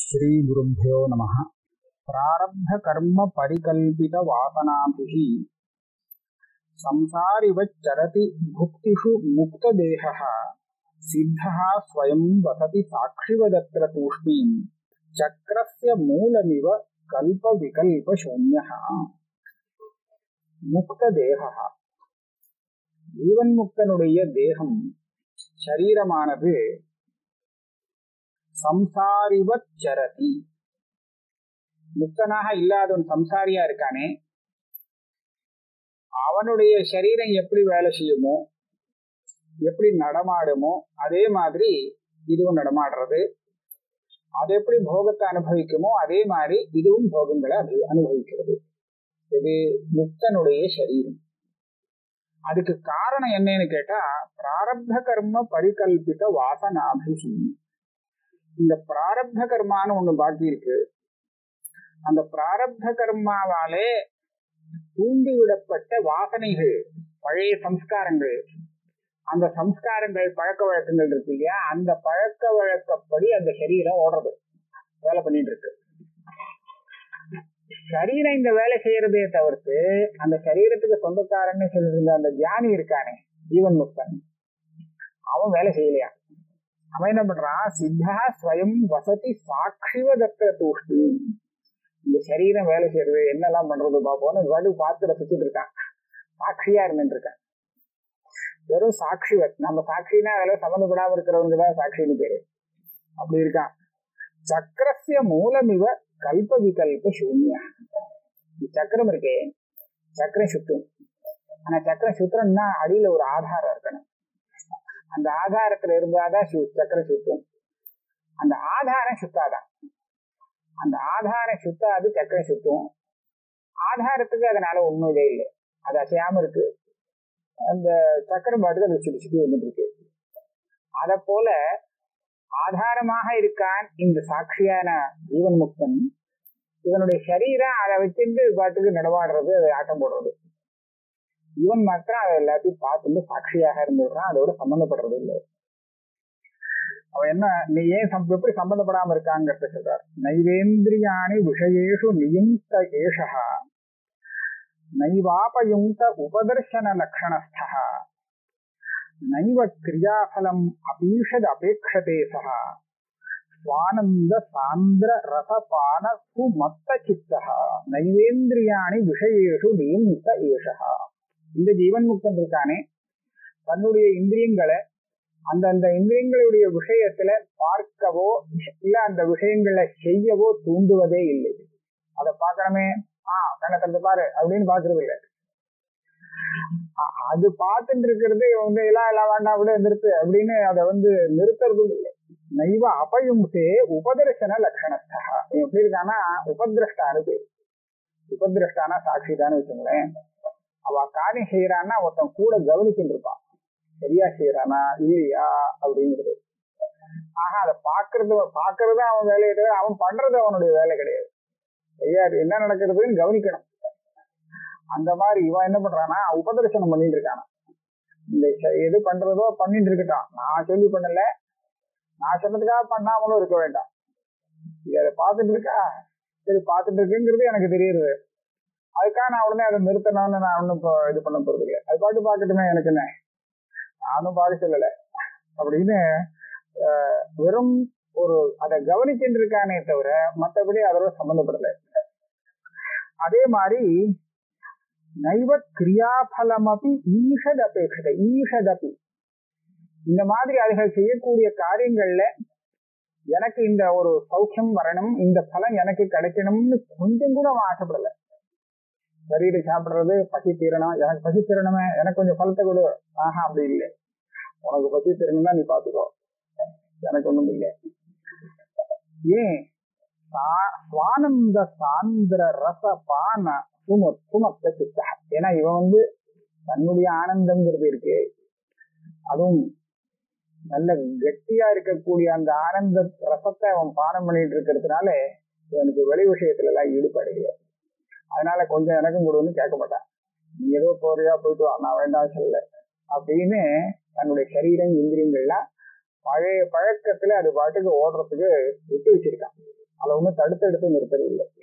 श्रीगुरुभ्यो नमः प्रारब्धकर्मपरिकल्पितवासनाभिः संसारिवच्चरति भुक्तिषु मुक्तदेहः सिद्धः स्वयं वसति साक्षिवदत्र तूष्णीम् चक्रस्य मूलमिव कल्पविकल्पशून्यः முக்ததேகா ஜீவன் முக்தனுடைய தேகம் சரீரமானது சம்சாரிவத் சரதி முக்தனாக இல்லாதவன் சம்சாரியா இருக்கானே அவனுடைய சரீரம் எப்படி வேலை செய்யுமோ எப்படி நடமாடுமோ அதே மாதிரி இதுவும் நடமாடுறது அது எப்படி போகத்தை அனுபவிக்குமோ அதே மாதிரி இதுவும் போகங்களை அனு- அனுபவிக்கிறது இது முக்தனுடைய சரீரம் அதுக்கு காரணம் என்னன்னு கேட்டா பிராரப்த கர்ம பரிகல்பித வாசனாபிகி இந்த பிராரப்த கர்மான்னு ஒண்ணு பாக்கி இருக்கு அந்த பிராரப்த கர்மாவாலே தூண்டிவிடப்பட்ட வாசனைகள் பழைய சம்ஸ்காரங்கள் அந்த சம்ஸ்காரங்கள் பழக்க வழக்கங்கள் இருக்கு இல்லையா அந்த பழக்க வழக்கப்படி அந்த சரீரம் ஓடுறது வேலை பண்ணிட்டு இருக்கு சரீரம் இந்த வேலை செய்யறதே தவிர்த்து அந்த சரீரத்துக்கு சொந்தக்காரன்னு சொல்லிருந்த அந்த தியானி இருக்கானே ஜீவன் முக்தன் அவன் வேலை செய்யலையா அவன் என்ன பண்றான் சித்தா ஸ்வயம் வசதி சாட்சிவ தத்த தூஷ்டி இந்த சரீரம் வேலை செய்யறது என்னெல்லாம் பண்றது பாப்போம்னு வாட்டு பார்த்து ரசிச்சுட்டு இருக்கான் சாட்சியா இருந்துட்டு இருக்கான் வெறும் சாட்சிவத் நம்ம சாட்சினா அதில் சம்மந்தப்படாம இருக்கிறவங்க தான் சாட்சின்னு பேரு அப்படி இருக்கான் சக்கரஸ்ய மூலமிவ கல்ப விகல்ப சூன்யா சக்கரம் இருக்கே சக்கரம் சுத்தும் ஆனா சக்கரம் சுத்துறோம்னா அடியில ஒரு ஆதாரம் இருக்கணும் அந்த ஆதாரத்துல இருந்தாதான் சு- சக்கரம் சுத்தும் அந்த ஆதாரம் சுத்தாதான் அந்த ஆதாரம் சுத்தாது சக்கரம் சுத்தும் ஆதாரத்துக்கு அதனால உண்மையிலே இல்லை அது அசையாம இருக்கு அந்த சக்கரம் பாட்டுக்கு அதை சுத்தி சுத்தி வந்துட்டு இருக்கு அத போல ஆதாரமாக இருக்கான் இந்த சாட்சியான ஜீவன் முக்தன் இவனுடைய சரீரம் அதை வச்சிருந்து பாட்டுக்கு நடமாடுறது அதை ஆட்டம் போடுறது இவன் மாத்திரம் அதை எல்லாத்தையும் பார்த்துட்டு சாட்சியாக இருந்துடுறான் அதோட சம்பந்தப்படுறது இல்லை அவன் என்ன நீ ஏன் சம்- எப்படி சம்பந்தப்படாம இருக்காங்கிறத சொல்றார் நைவேந்திரியாணி விஷயேஷு நியுக்த ஏஷா நைவாபயுக்த உபதர்சன லக்ஷணஸ்தா நைவ கிரியாஃபலம் அபீஷத் அபேக்ஷதே சஹா ஸ்வானந்த சாந்திர ரசபான சுமத்த சித்தா நைவேந்திரியாணி விஷயேஷு நியுக்த ஏஷா இந்த ஜீவன் முக்தன் இருக்கானே தன்னுடைய இந்திரியங்களை அந்தந்த இந்திரியங்களுடைய விஷயத்துல பார்க்கவோ இல்ல அந்த விஷயங்களை செய்யவோ தூண்டுவதே இல்லை அதை பார்க்கணுமே ஆஹ் கண்ணை திறந்து பாரு அப்படின்னு பாக்குறது இல்லை அ- அது பார்த்துட்டு இருக்கிறது இவங்க எல்லாம் எல்லாம் வேண்டாம் விட நிறுத்து அப்படின்னு அதை வந்து நிறுத்துறதும் இல்லை நைவ அபயும்சே உபதர்சன லட்சணஸ்தா இவன் எப்படி இருக்கானா உபதிரஷ்டானு பேர் உபதிரஷ்டானா சாட்சி தான் வச்சுங்களேன் அவ காரியம் செய்யறான்னா ஒருத்தன் கூட கவனிச்சுட்டு இருப்பான் சரியா செய்யறானா இல்லையா அப்படிங்கிறது ஆக அதை பாக்குறது பாக்குறது அவன் வேலையை தவிர அவன் பண்றது அவனுடைய வேலை கிடையாது ஐயா இது என்ன நடக்கிறதுன்னு கவனிக்கணும் அந்த மாதிரி இவன் என்ன பண்றானா உபதர்சனம் பண்ணிட்டு இருக்கானா இந்த ச- எது பண்றதோ பண்ணிட்டு இருக்கட்டான் நான் சொல்லி பண்ணல நான் சொன்னதுக்காக பண்ணாமலும் இருக்க வேண்டாம் இது அதை பார்த்துட்டு இருக்கா சரி பார்த்துட்டு இருக்குங்கிறது எனக்கு தெரியுது அதுக்காக நான் உடனே அதை நிறுத்தணும்னு நான் ஒன்றும் இப்போ இது பண்ண போறது இல்லை அது பாட்டு பார்க்கட்டுமே எனக்கு என்ன நானும் பார்க்க சொல்லல அப்படின்னு ஆஹ், வெறும் ஒரு அதை கவனிச்சுட்டு இருக்கானே தவிர மற்றபடி அதோட சம்பந்தப்படல அதே மாதிரி நைவ கிரியாபலமபி ஈஷத் அபேட்சத ஈஷதபி இந்த மாதிரி அதுகள் செய்யக்கூடிய காரியங்கள்ல எனக்கு இந்த ஒரு சௌக்கியம் வரணும் இந்த பலன் எனக்கு கிடைக்கணும்னு கொஞ்சம் கூட அவன் ஆசைப்படல சரீரம் சாப்பிடுறது பசி தீரணும் எனக்கு பசி தீரணுமே எனக்கு கொஞ்சம் பலத்தை கொடு ஆஹா அப்படி இல்லை உனக்கு பசி தீரணும்னா நீ பாத்துக்கோ எனக்கு ஒண்ணும் இல்லை ஏன் சா- சுவானந்த சாந்திர ரச பான சும சுமத்த சித்தா ஏன்னா இவன் வந்து தன்னுடைய ஆனந்தங்கிறது இருக்கு அதுவும் நல்ல கெட்டியா இருக்கக்கூடிய அந்த ஆனந்த ரசத்தை அவன் பானம் பண்ணிட்டு இருக்கிறதுனால இவனுக்கு வெளி விஷயத்துல எல்லாம் ஈடுபாடு கிடையாது அதனால கொஞ்சம் எனக்கும் கொடுன்னு கேட்க மாட்டான் நீ ஏதோ போறியா போயிட்டு வா நான் வேண்டாம் சொல்லல அப்படின்னு தன்னுடைய சரீரம் இந்திரியங்கள்லாம் பழைய பழக்கத்துல அது பாட்டுக்கு ஓடுறதுக்கு விட்டு வச்சிருக்கான் அவ தடுத்தெடுத்து நிறுத்தவில்லை